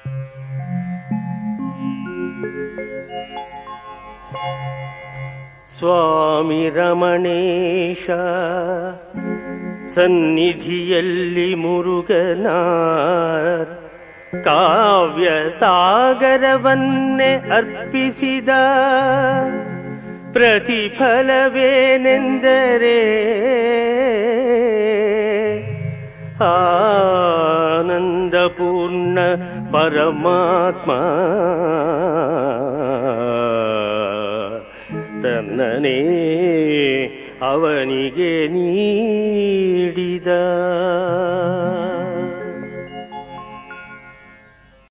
ಸ್ವಾಮಿ ರಮಣೇಶ ಸನ್ನಿಧಿಯಲ್ಲಿ ಮುರುಗನ ಕಾವ್ಯ ಸಾಗರವನ್ನೇ ಅರ್ಪಿಸಿದ ಪ್ರತಿಫಲವೇನೆಂದರೆ ಆನಂದಪೂರ್ಣ ಪರಮಾತ್ಮ ತನ್ನನೇ ಅವನಿಗೆ ನೀಡಿದ